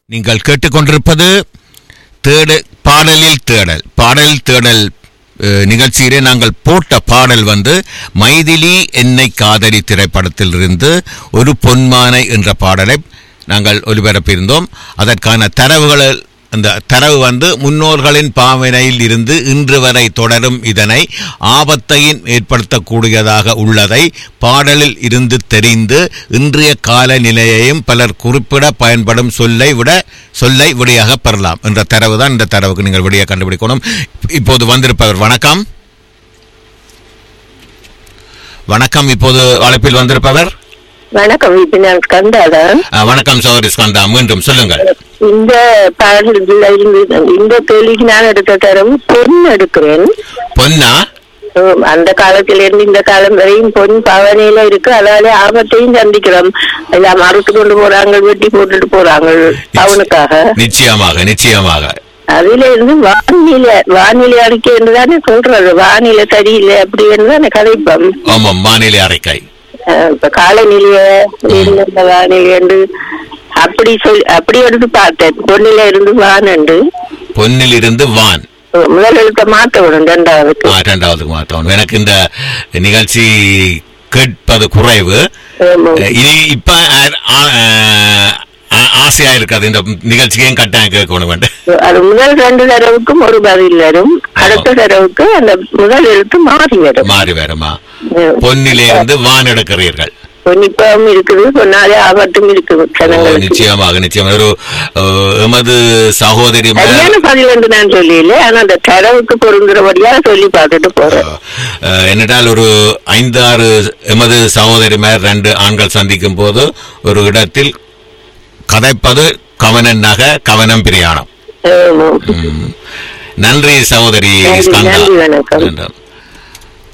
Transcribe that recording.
நீங்கள் கேட்டுக்கொண்டிருப்பது தேடு பாடலில் தேடல் பாடலில் தேடல் அஹ், நிகழ்ச்சியிலே நாங்கள் போட்ட பாடல் வந்து மைதிலி என்னை காதலி திரைப்படத்திலிருந்து ஒரு பொன்மானை என்ற பாடலை நாங்கள் ஒலிபரப்பியிருந்தோம் அதற்கான தரவுகள் அந்த தரவு வந்து முன்னோர்களின் பாவனையில் இருந்து இன்று வரை தொடரும் இதனை ஆபத்தையும் ஏற்படுத்தக்கூடியதாக உள்ளதை பாடலில் இருந்து தெரிந்து இன்றைய காலநிலையையும் பலர் குறிப்பிட பயன்படும் சொல்லை விட சொல்லை விடையாக பெறலாம் என்ற தரவு தான் இந்த தரவுக்கு நீங்கள் விடையாக கண்டுபிடிக்கணும் இப்போது வந்திருப்பவர் வணக்கம் வணக்கம் இப்போது அழைப்பில் வந்திருப்பவர் வணக்கம் இது நான் கண்டாதான் அஹ், வணக்கம் சௌரி ஸ்கந்தா மீண்டும் சொல்லுங்கள் இந்த பாடல்ல இருந்து இந்த கேள்விக்கு நான் எடுத்த தரம் பொன் எடுக்கிறேன் பொன்னா உம், அந்த காலத்தில இருந்து இந்த காலம் வரையும் பொன் பவனையில இருக்கு அதால ஆபத்தையும் சந்திக்கிறோம் எல்லாம் அறுத்து கொண்டு போறாங்க வெட்டி போட்டுட்டு போறாங்க அவனுக்காக நிச்சயமாக நிச்சயமாக அதுல இருந்து வானிலை வானிலை அறிக்கை என்று தானே சொல்றது வானிலை சரியில்லை அப்படி என்று தானே கதைப்பம் ஆமாம் வானிலை அறைக்கை அஹ் இப்ப காலநிலைய இருந்த வானிலை என்று அப்படி சொல் அப்படி எடுத்து பார்த்தேன் பொன்னில இருந்து வானண்டு பொன்னில் இருந்து வான் முதல் எழுத்த மாத்த விடும் ரெண்டாவதுக்கு ஆ, இரண்டாவதுக்கு மாற்றணும் எனக்கு இந்த நிகழ்ச்சி கேட்பது குறைவு ஆமா. இனி இப்ப ஆ- ஆ- ஆ- ஆசையா இருக்காது இந்த நிகழ்ச்சியையும் கட்டாயம் கேட்கணும் வேண்டும் அது முதல் ரெண்டு தடவுக்கும் ஒரு பதில் வரும் அடுத்த தடவுக்கு அந்த முதல் எழுத்து மாறி வரும் மாறி வருமா அஹ் பொன்னிலே இருந்து வான் எடுக்கிறீர்கள் பொன்னிப்பாவும் இருக்குது பொன்னாலே ஆபத்தும் இருக்குது ஓ, ஜனங்களுக்கு நிச்சயமாக நிச்சயமாக ஒரு அஹ், எமது சகோதரி மேல், சரியான பதில் என்று நான் சொல்லல ஆனா அந்த தரவுக்கு பொருந்துறபடியா சொல்லி பார்த்துட்டு போறேன் அஹ், என்னட்டால் ஒரு ஐந்தாறு எமது சகோதரி மேல் ரெண்டு ஆண்கள் சந்திக்கும் போது ஒரு இடத்தில் கதைப்பது கவனம் நக கவனம் பிரயாணம் ஆமா. ம். நன்றி சகோதரி நன்றி, ஸ்கந்தா நன்றி, வணக்கம். நன்றி.